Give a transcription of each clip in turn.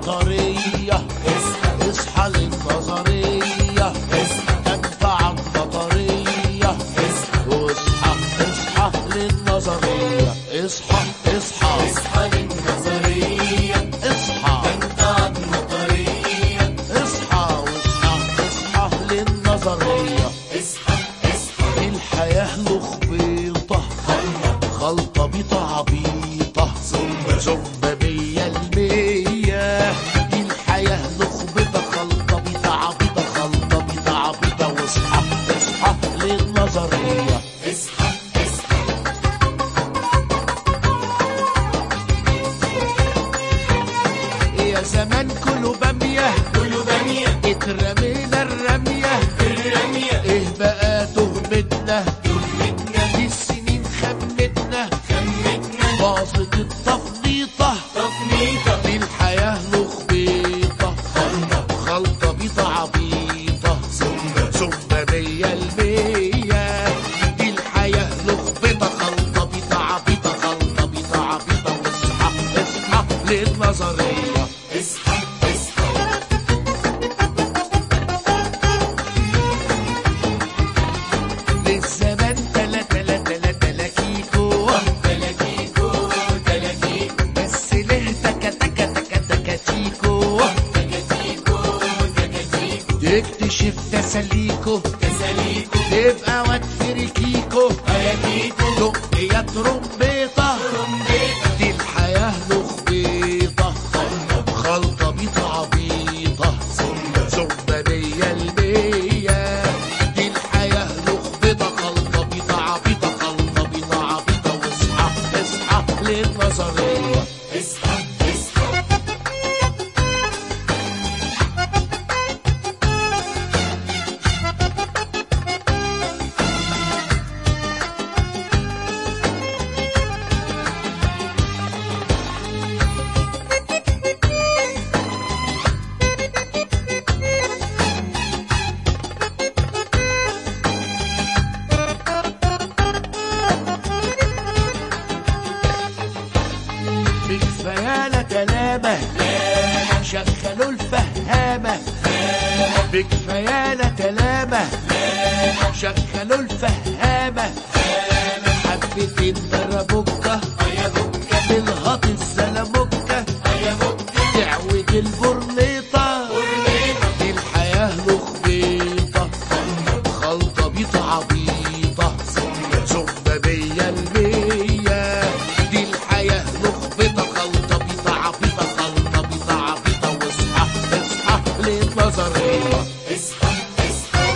المطرية اصحى اصحى للنظرية تنفع المطرية واصحى اصحى للنظرية اصحى اصحى اصحى للنظرية اصحى تنفع المطرية اصحى واصحى اصحى للنظرية اصحى اصحى الحياة لخبيطة خلطة بيطة عبيطة زومبا مية المية دي الحياة لخبيطة خلطة بيطة عبيطة خلطة بيطة عبيطة واصحى اصحى للنظرية اصحى اصحى يا زمان كله بامية كله بنية اترمينا الرمية الرمية ايه بقى تهمتنا تهمتنا دي السنين خمتنا خمتنا باظت التفليطة تفنيطة دي الحياة لخبيطة خلطة بيطة عبيطة زومبا مية المية دي الحياة لخبيطة خلطة بيطة عبيطة خلطة بيطة عبيطة واصحى اصحى للنظرية اصحى اصحى للزمان تلا تلا تلا تلا كيكو تلاكيكو تلاكيكو بس ليه تكا تكا تكا تكا تيكو تكاتيكو تكاتيكو تكتشف تساليكو تساليكو تبقى واد فريكيكو اياتيكو دق يا ترومبيطة ترومبيطة دي الحياة لخبيطة خلطة بيطة عبيطة زومبا مية المية دي الحياة لخبيطة خلطة بيطة عبيطة خلطة بيطة عبيطة واصحى اصحى للنظرية اصحى اصحى بكفايانا كلامة شغلوا الفهامة بكفايانا كلامة شغلوا الفهامة حبتين دربوكة يا بكة بالهط السلاموكة يا بكة تعوج البرنيطة دي الحياة لخبيطة خلطة بيطة عبيطة زومبا مية المية دي الحياة لخبيطة خلطة بيطة عبيطة خلطة بيطة عبيطة واصحى اصحى للنظرية اصحى اصحى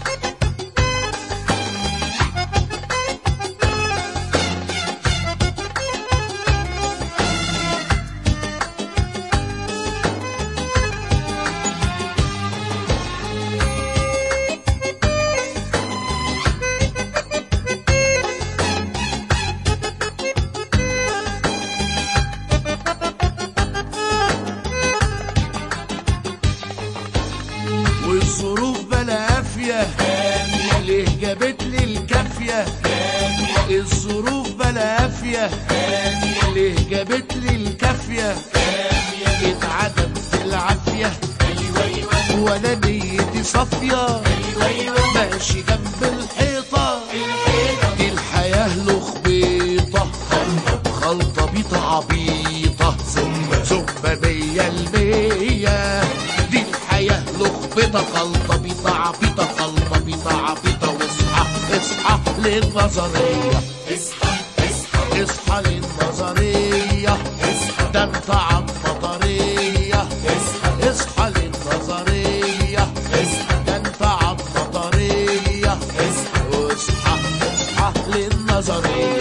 والظروف بلا قافية ليه جابت لي الكافية الظروف بلا قافية ليه جابت لي الكافية اتعدمت العافية ايوه ايوه وانا نيتي صافية ايوه ايوه ماشي جنب الحيطة الحيطة دي الحياة لخبيطة خلطة بيطة عبيطة زومبا مية المية دي الحياة لخبيطة خلطة بيطة عبيطة خلطة بيطة عبيطة واصحى اصحى للنظرية اصحى اصحى اصحى للنظرية اصحى ده انت عالمطرية اصحى اصحى للنظرية اصحى ده انت عالمطرية اصحى اصحى اصحى للنظرية